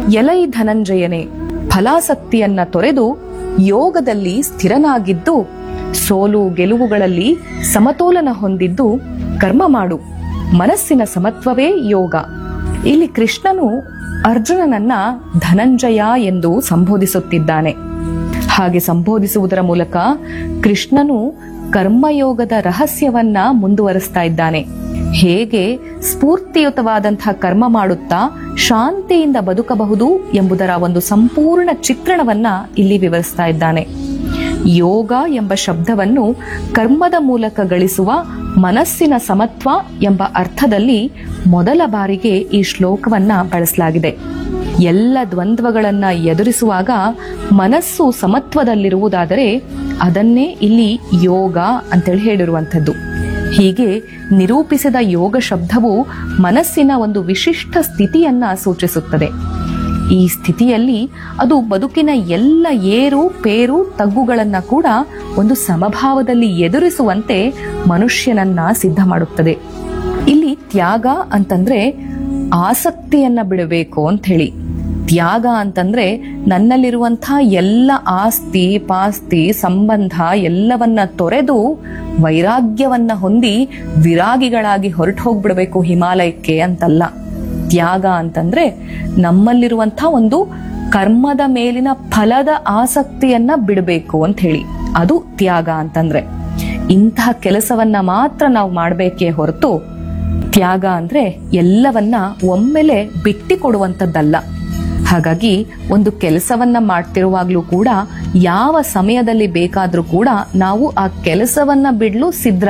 ಎಲೈ ಧನಂಜಯನೇ ಫಲಾಸಕ್ತಿಯನ್ನ ತೊರೆದು ಯೋಗದಲ್ಲಿ ಸ್ಥಿರನಾಗಿದ್ದು ಸೋಲು ಗೆಲುವುಗಳಲ್ಲಿ ಸಮತೋಲನ ಹೊಂದಿದ್ದು ಕರ್ಮ ಮಾಡು ಮನಸ್ಸಿನ ಸಮತ್ವವೇ ಯೋಗ ಇಲ್ಲಿ ಕೃಷ್ಣನು ಅರ್ಜುನನನ್ನ ಧನಂಜಯ ಎಂದು ಸಂಬೋಧಿಸುತ್ತಿದ್ದಾನೆ ಹಾಗೆ ಸಂಬೋಧಿಸುವುದರ ಮೂಲಕ ಕೃಷ್ಣನು ಕರ್ಮಯೋಗದ ರಹಸ್ಯವನ್ನ ಮುಂದುವರಿಸ್ತಾ ಇದ್ದಾನೆ ಹೇಗೆ ಸ್ಫೂರ್ತಿಯುತವಾದಂತಹ ಕರ್ಮ ಮಾಡುತ್ತಾ ಶಾಂತಿಯಿಂದ ಬದುಕಬಹುದು ಎಂಬುದರ ಒಂದು ಸಂಪೂರ್ಣ ಚಿತ್ರಣವನ್ನ ಇಲ್ಲಿ ವಿವರಿಸ್ತಾ ಇದ್ದಾನೆ ಯೋಗ ಎಂಬ ಶಬ್ದವನ್ನು ಕರ್ಮದ ಮೂಲಕ ಗಳಿಸುವ ಮನಸ್ಸಿನ ಸಮತ್ವ ಎಂಬ ಅರ್ಥದಲ್ಲಿ ಮೊದಲ ಬಾರಿಗೆ ಈ ಶ್ಲೋಕವನ್ನ ಬಳಸಲಾಗಿದೆ ಎಲ್ಲ ದ್ವಂದ್ವಗಳನ್ನ ಎದುರಿಸುವಾಗ ಮನಸ್ಸು ಸಮತ್ವದಲ್ಲಿರುವುದಾದರೆ ಅದನ್ನೇ ಇಲ್ಲಿ ಯೋಗ ಅಂತೇಳಿ ಹೇಳಿರುವಂಥದ್ದು ಹೀಗೆ ನಿರೂಪಿಸಿದ ಯೋಗ ಶಬ್ದವು ಮನಸ್ಸಿನ ಒಂದು ವಿಶಿಷ್ಟ ಸ್ಥಿತಿಯನ್ನ ಸೂಚಿಸುತ್ತದೆ ಈ ಸ್ಥಿತಿಯಲ್ಲಿ ಅದು ಬದುಕಿನ ಎಲ್ಲ ಏರು ಪೇರು ತಗ್ಗುಗಳನ್ನ ಕೂಡ ಒಂದು ಸಮಭಾವದಲ್ಲಿ ಎದುರಿಸುವಂತೆ ಮನುಷ್ಯನನ್ನ ಸಿದ್ಧ ಮಾಡುತ್ತದೆ ಇಲ್ಲಿ ತ್ಯಾಗ ಅಂತಂದ್ರೆ ಆಸಕ್ತಿಯನ್ನ ಬಿಡಬೇಕು ಅಂತ ಹೇಳಿ ತ್ಯಾಗ ಅಂತಂದ್ರೆ ನನ್ನಲ್ಲಿರುವಂತಹ ಎಲ್ಲ ಆಸ್ತಿ ಪಾಸ್ತಿ ಸಂಬಂಧ ಎಲ್ಲವನ್ನ ತೊರೆದು ವೈರಾಗ್ಯವನ್ನ ಹೊಂದಿ ವಿರಾಗಿಗಳಾಗಿ ಹೊರಟು ಹೋಗ್ಬಿಡ್ಬೇಕು ಹಿಮಾಲಯಕ್ಕೆ ಅಂತಲ್ಲ ತ್ಯಾಗ ಅಂತಂದ್ರೆ ನಮ್ಮಲ್ಲಿರುವಂತಹ ಒಂದು ಕರ್ಮದ ಮೇಲಿನ ಫಲದ ಆಸಕ್ತಿಯನ್ನ ಬಿಡಬೇಕು ಅಂತ ಹೇಳಿ ಅದು ತ್ಯಾಗ ಅಂತಂದ್ರೆ ಇಂತಹ ಕೆಲಸವನ್ನ ಮಾತ್ರ ನಾವು ಮಾಡಬೇಕೇ ಹೊರತು ತ್ಯಾಗ ಅಂದ್ರೆ ಎಲ್ಲವನ್ನ ಒಮ್ಮೆಲೆ ಬಿಟ್ಟಿ ಕೊಡುವಂತದ್ದಲ್ಲ ಹಾಗಾಗಿ ಒಂದು ಕೆಲಸವನ್ನ ಮಾಡ್ತಿರುವಾಗ್ಲೂ ಕೂಡ ಯಾವ ಸಮಯದಲ್ಲಿ ಬೇಕಾದ್ರೂ ಕೂಡ ನಾವು ಆ ಕೆಲಸವನ್ನ ಬಿಡ್ಲು ಸಿದ್ಧ